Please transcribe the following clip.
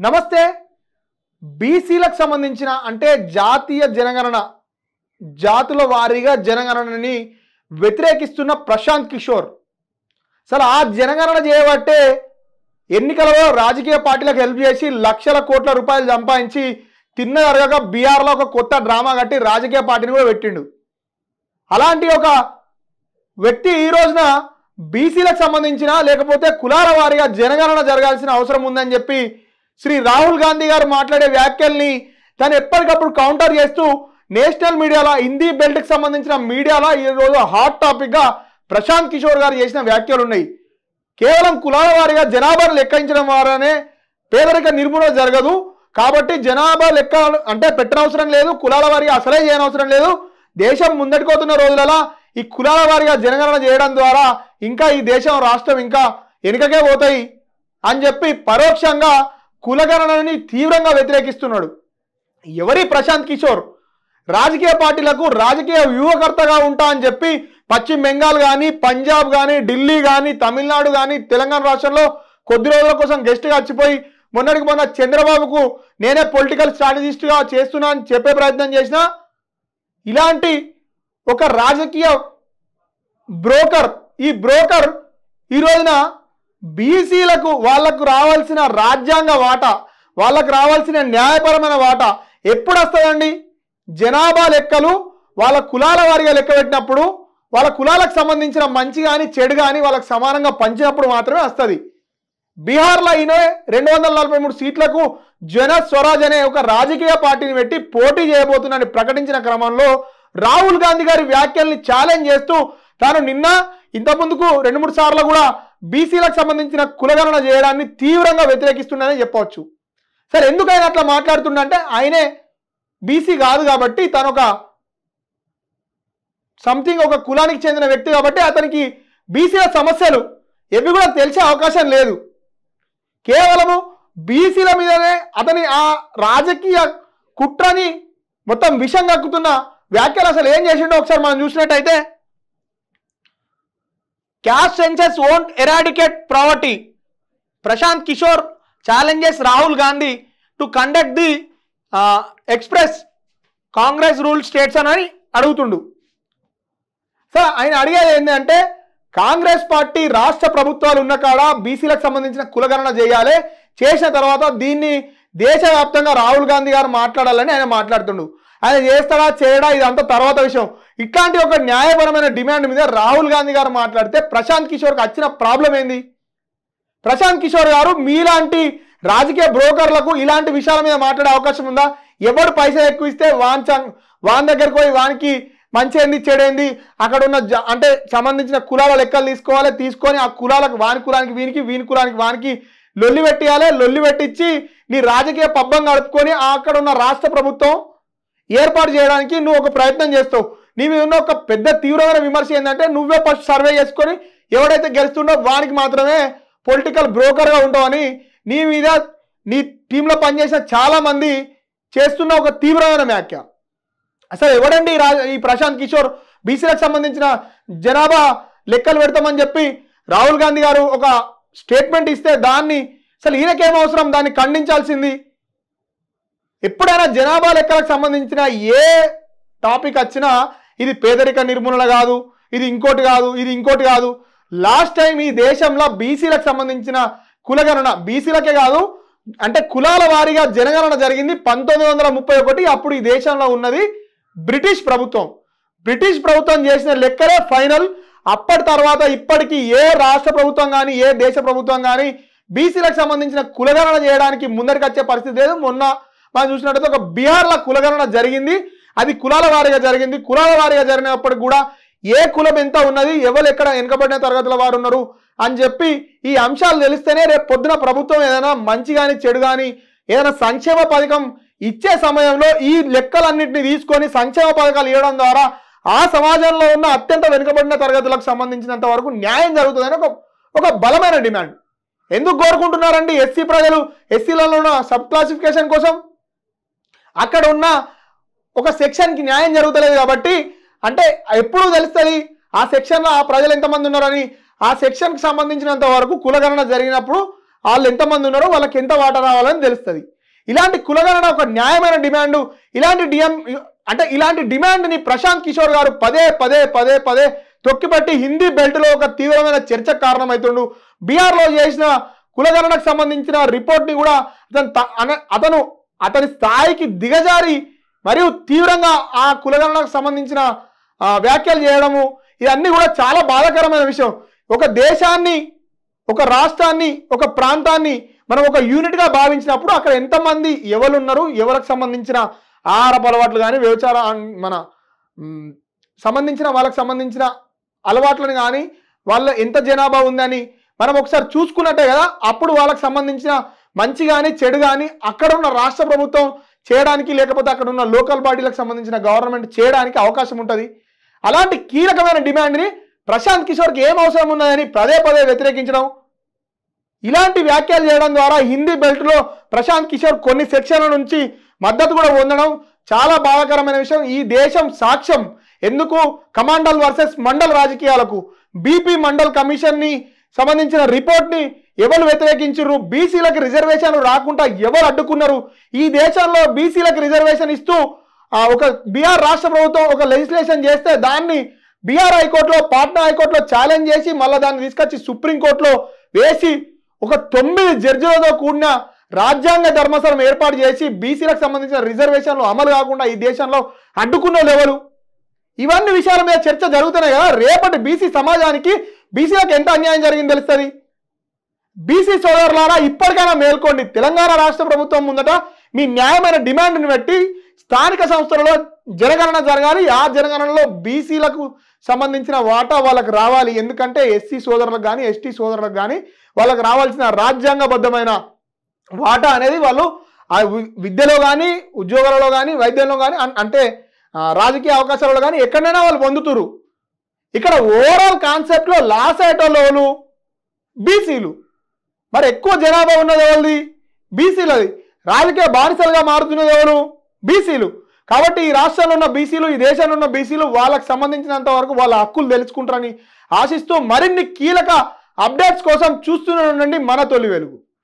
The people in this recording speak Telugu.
నమస్తే బీసీలకు సంబంధించిన అంటే జాతీయ జనగణన జాతుల వారీగా జనగణనని వ్యతిరేకిస్తున్న ప్రశాంత్ కిషోర్ అసలు ఆ జనగణన చేయబట్టే ఎన్నికలలో రాజకీయ పార్టీలకు హెల్ప్ చేసి లక్షల కోట్ల రూపాయలు సంపాదించి తిన్న జరగక బీహార్లో ఒక కొత్త డ్రామా కట్టి రాజకీయ పార్టీని కూడా పెట్టిండు అలాంటి ఒక వ్యక్తి ఈ రోజున బీసీలకు సంబంధించిన లేకపోతే కులాల వారీగా జనగణన జరగాల్సిన అవసరం ఉందని చెప్పి శ్రీ రాహుల్ గాంధీ గారు మాట్లాడే వ్యాఖ్యల్ని తను ఎప్పటికప్పుడు కౌంటర్ చేస్తూ నేషనల్ మీడియాలో హిందీ బెల్ట్కి సంబంధించిన మీడియాలో ఈ రోజు హాట్ టాపిక్గా ప్రశాంత్ కిషోర్ గారు చేసిన వ్యాఖ్యలు ఉన్నాయి కేవలం కులాల వారీగా జనాభాను లెక్కించడం ద్వారానే పేదరిక నిర్మూలన జరగదు కాబట్టి జనాభా లెక్క అంటే పెట్టనవసరం లేదు కులాల వారీగా అసలే చేయనవసరం లేదు దేశం ముందటికోతున్న రోజులలో ఈ కులాల వారీగా జనగణన చేయడం ద్వారా ఇంకా ఈ దేశం రాష్ట్రం ఇంకా వెనుకకే పోతాయి అని చెప్పి పరోక్షంగా కులగణనని తీవ్రంగా వ్యతిరేకిస్తున్నాడు ఎవరి ప్రశాంత్ కిషోర్ రాజకీయ పార్టీలకు రాజకీయ వ్యూహకర్తగా ఉంటా అని చెప్పి పశ్చిమ బెంగాల్ కానీ పంజాబ్ కానీ ఢిల్లీ కానీ తమిళనాడు కానీ తెలంగాణ రాష్ట్రంలో కొద్ది రోజుల కోసం గెస్ట్గా వచ్చిపోయి మొన్నటికి మొన్న చంద్రబాబుకు నేనే పొలిటికల్ స్ట్రాటజిస్ట్గా చేస్తున్నా అని చెప్పే ప్రయత్నం చేసిన ఇలాంటి ఒక రాజకీయ బ్రోకర్ ఈ బ్రోకర్ ఈ రోజున బీసీలకు వాళ్ళకు రావాల్సిన రాజ్యాంగ వాటా వాళ్ళకు రావాల్సిన న్యాయపరమైన వాటా ఎప్పుడు వస్తుందండి జనాభా లెక్కలు వాళ్ళ కులాల వారిగా లెక్క పెట్టినప్పుడు వాళ్ళ కులాలకు సంబంధించిన మంచి కానీ చెడు కానీ వాళ్ళకి సమానంగా పంచినప్పుడు మాత్రమే వస్తుంది బీహార్లో ఈయన రెండు వందల నలభై మూడు సీట్లకు జన స్వరాజ్ అనే ఒక రాజకీయ పార్టీని పెట్టి పోటీ చేయబోతున్నానని ప్రకటించిన క్రమంలో రాహుల్ గాంధీ గారి వ్యాఖ్యల్ని ఛాలెంజ్ చేస్తూ తాను నిన్న ఇంతకుముందుకు రెండు మూడు సార్లు కూడా బీసీలకు సంబంధించిన కులగణన చేయడాన్ని తీవ్రంగా వ్యతిరేకిస్తున్నానని చెప్పవచ్చు సరే ఎందుకు ఆయన అట్లా మాట్లాడుతుండంటే ఆయనే బీసీ కాదు కాబట్టి తను ఒక సంథింగ్ ఒక కులానికి చెందిన వ్యక్తి కాబట్టి అతనికి బీసీల సమస్యలు ఎవి కూడా తెలిసే అవకాశం లేదు కేవలము బీసీల మీదనే అతని ఆ రాజకీయ కుట్రని మొత్తం విషం కక్కుతున్న వ్యాఖ్యలు అసలు ఏం చేసిండో ఒకసారి మనం చూసినట్టయితే caste census won't eradicate poverty Prashant Kishor challenges Rahul Gandhi to conduct the express Congress rule states అని అడుగుతుండు సో ఆయన అడిగేది ఏంటంటే కాంగ్రెస్ పార్టీ రాష్ట్ర ప్రభుత్వాలు ఉన్న కాడ బీసీలకు సంబంధించిన కులగణన చేయాలి చేసిన తర్వాత దీన్ని దేశవ్యాప్తంగా రాహుల్ గాంధీ గారు మాట్లాడాలని ఆయన మాట్లాడుతుండు ఆయన చేస్తాడా చేయడా ఇదంతా తర్వాత విషయం ఇట్లాంటి ఒక న్యాయపరమైన డిమాండ్ మీద రాహుల్ గాంధీ గారు మాట్లాడితే ప్రశాంత్ కిషోర్కి వచ్చిన ప్రాబ్లం ఏంది ప్రశాంత్ కిషోర్ గారు మీలాంటి రాజకీయ బ్రోకర్లకు ఇలాంటి విషయాల మీద మాట్లాడే అవకాశం ఉందా ఎవడు పైసలు ఎక్కువ ఇస్తే వాన్ చం- వాన్ దగ్గరికి పోయి వానికి మంచి ఏంది చెడేంది అక్కడ ఉన్న జ- అంటే సంబంధించిన కులాల లెక్కలు తీసుకోవాలి తీసుకొని ఆ కులాలకు వాని కులానికి వీనికి వీని కులానికి వానికి లొల్లి పెట్టియాలి లొల్లి పెట్టించి నీ రాజకీయ పబ్బం గడుపుకొని ఆ అక్కడ ఉన్న రాష్ట్ర ప్రభుత్వం ఏర్పాటు చేయడానికి నువ్వు ఒక ప్రయత్నం చేస్తావు నీ మీద ఉన్న ఒక పెద్ద తీవ్రమైన విమర్శ ఏంటంటే నువ్వే ఫస్ట్ సర్వే చేసుకొని ఎవడైతే గెలుస్తుండో వానికి మాత్రమే పొలిటికల్ బ్రోకర్గా ఉంటావని నీ మీద నీ టీంలో పనిచేసిన చాలా మంది చేస్తున్న ఒక తీవ్రమైన వ్యాఖ్య అసలు ఎవడండి ఈ రా ఈ ప్రశాంత్ కిషోర్ బీసీలకు సంబంధించిన జనాభా లెక్కలు పెడతామని చెప్పి రాహుల్ గాంధీ గారు ఒక స్టేట్మెంట్ ఇస్తే దాన్ని అసలు ఈయనకేం అవసరం దాన్ని ఖండించాల్సింది ఎప్పుడైనా జనాభా లెక్కలకు సంబంధించిన ఏ టాపిక్ వచ్చినా ఇది పేదరిక నిర్మూలన కాదు ఇది ఇంకోటి కాదు ఇది ఇంకోటి కాదు లాస్ట్ టైం ఈ దేశంలో బీసీలకు సంబంధించిన కులగణన బీసీలకే కాదు అంటే కులాల వారీగా జనగణన జరిగింది పంతొమ్మిది వందల ముప్పై ఒకటి అప్పుడు ఈ దేశంలో ఉన్నది బ్రిటిష్ ప్రభుత్వం బ్రిటిష్ ప్రభుత్వం చేసిన లెక్కలే ఫైనల్ అప్పటి తర్వాత ఇప్పటికీ ఏ రాష్ట్ర ప్రభుత్వం కానీ ఏ దేశ ప్రభుత్వం కానీ బీసీలకు సంబంధించిన కులగణన చేయడానికి ముందరికి వచ్చే పరిస్థితి లేదు మొన్న మనం చూసినట్టయితే ఒక బీహార్లో కులగణన జరిగింది అది కులాల వారీగా జరిగింది కులాల వారీగా జరిగినప్పటికి కూడా ఏ కులం ఎంత ఉన్నది ఎవరు ఎక్కడ వెనుకబడిన తరగతుల వారు ఉన్నారు అని చెప్పి ఈ అంశాలు తెలిస్తేనే రేపు పొద్దున ప్రభుత్వం ఏదైనా మంచి కానీ చెడు కానీ ఏదైనా సంక్షేమ పథకం ఇచ్చే సమయంలో ఈ లెక్కలన్నింటినీ తీసుకొని సంక్షేమ పథకాలు ఇవ్వడం ద్వారా ఆ సమాజంలో ఉన్న అత్యంత వెనుకబడిన తరగతులకు సంబంధించినంత వరకు న్యాయం జరుగుతుందని ఒక ఒక బలమైన డిమాండ్ ఎందుకు కోరుకుంటున్నారండి ఎస్సీ ప్రజలు ఎస్సీలలో ఉన్న సబ్ క్లాసిఫికేషన్ కోసం అక్కడ ఉన్న ఒక సెక్షన్కి న్యాయం జరుగుతలేదు కాబట్టి అంటే ఎప్పుడు తెలుస్తుంది ఆ సెక్షన్లో ఆ ప్రజలు ఎంతమంది ఉన్నారని ఆ సెక్షన్కి సంబంధించినంత వరకు కులగణన జరిగినప్పుడు వాళ్ళు ఎంతమంది ఉన్నారో వాళ్ళకి ఎంత వాటా రావాలని తెలుస్తుంది ఇలాంటి కులగణన ఒక న్యాయమైన డిమాండ్ ఇలాంటి డిఎం అంటే ఇలాంటి డిమాండ్ని ప్రశాంత్ కిషోర్ గారు పదే పదే పదే పదే తొక్కిపట్టి హిందీ బెల్ట్లో ఒక తీవ్రమైన చర్చకు కారణమవుతుండు బీహార్లో చేసిన కులగణనకు సంబంధించిన రిపోర్ట్ని కూడా అతను త- అన- అతను అతని స్థాయికి దిగజారి మరియు తీవ్రంగా ఆ కులగణనకు సంబంధించిన ఆ, వ్యాఖ్యలు చేయడము ఇవన్నీ కూడా చాలా బాధాకరమైన విషయం ఒక దేశాన్ని ఒక రాష్ట్రాన్ని ఒక ప్రాంతాన్ని మనం ఒక యూనిట్గా భావించినప్పుడు అక్కడ ఎంతమంది ఎవరు ఉన్నారు ఎవరికి సంబంధించిన ఆహారపు అలవాట్లు కానీ వ్యవచార మన మ్, సంబంధించిన వాళ్ళకి సంబంధించిన అలవాట్లను కానీ వాళ్ళ ఎంత జనాభా ఉందని మనం ఒకసారి చూసుకున్నట్టే కదా అప్పుడు వాళ్ళకి సంబంధించిన మంచి కానీ చెడు కానీ అక్కడ ఉన్న రాష్ట్ర ప్రభుత్వం చేయడానికి లేకపోతే అక్కడ ఉన్న లోకల్ బాడీలకు సంబంధించిన గవర్నమెంట్ చేయడానికి అవకాశం ఉంటుంది అలాంటి కీలకమైన డిమాండ్ని ప్రశాంత్ కిషోర్కి ఏం అవసరం ఉన్నదని పదే పదే వ్యతిరేకించడం ఇలాంటి వ్యాఖ్యలు చేయడం ద్వారా హిందీ బెల్ట్లో ప్రశాంత్ కిషోర్ కొన్ని సెక్షన్ల నుంచి మద్దతు కూడా పొందడం చాలా బాధాకరమైన విషయం ఈ దేశం సాక్ష్యం ఎందుకు కమాండల్ వర్సెస్ మండల్ రాజకీయాలకు బీపీ మండల్ కమిషన్ని సంబంధించిన రిపోర్ట్ని ఎవరు వ్యతిరేకించారు బీసీలకు రిజర్వేషన్ రాకుండా ఎవరు అడ్డుకున్నారు ఈ దేశంలో బీసీలకు రిజర్వేషన్ ఇస్తూ ఆ, ఒక బీహార్ రాష్ట్ర ప్రభుత్వం ఒక లెజిస్లేషన్ చేస్తే దాన్ని బీహార్ హైకోర్టులో పాట్నా హైకోర్టులో ఛాలెంజ్ చేసి మళ్ళీ దాన్ని తీసుకొచ్చి సుప్రీంకోర్టులో వేసి ఒక తొమ్మిది జడ్జిలతో కూడిన రాజ్యాంగ ధర్మస్థలం ఏర్పాటు చేసి బీసీలకు సంబంధించిన రిజర్వేషన్లు అమలు కాకుండా ఈ దేశంలో అడ్డుకున్న లెవెలు ఇవన్నీ విషయాల మీద చర్చ జరుగుతున్నాయి కదా రేపటి బీసీ సమాజానికి బీసీలకు ఎంత అన్యాయం జరిగింది తెలుస్తుంది బీసీ సోదరులారా ఇప్పటికైనా మేల్కోండి తెలంగాణ రాష్ట్ర ప్రభుత్వం ముందట మీ న్యాయమైన డిమాండ్ని బట్టి స్థానిక సంస్థలలో జనగణన జరగాలి ఆ జనగణనలో బీసీలకు సంబంధించిన వాటా వాళ్ళకి రావాలి ఎందుకంటే ఎస్సీ సోదరులకు కానీ ఎస్టీ సోదరులకు కానీ వాళ్ళకి రావాల్సిన రాజ్యాంగబద్ధమైన వాటా అనేది వాళ్ళు ఆ వి- విద్యలో కానీ ఉద్యోగాలలో కానీ వైద్యంలో కానీ అన్- అంటే ఆ, రాజకీయ అవకాశాలలో కానీ ఎక్కడైనా వాళ్ళు పొందుతురు ఇక్కడ ఓవరాల్ కాన్సెప్ట్లో లాస్ అయ్యేటోళ్ళు ఎవరు బీసీలు మరి ఎక్కువ జనాభా ఉన్నది ఎవరిది బీసీలది రాజకీయ బానిసలుగా మారుతున్నది ఎవరు బీసీలు కాబట్టి ఈ రాష్ట్రంలో ఉన్న బీసీలు ఈ దేశంలో ఉన్న బీసీలు వాళ్ళకి సంబంధించినంత వరకు వాళ్ళ హక్కులు తెలుసుకుంటారని ఆశిస్తూ మరిన్ని కీలక అప్డేట్స్ కోసం చూస్తూనే ఉండండి మన తొలి వెలుగు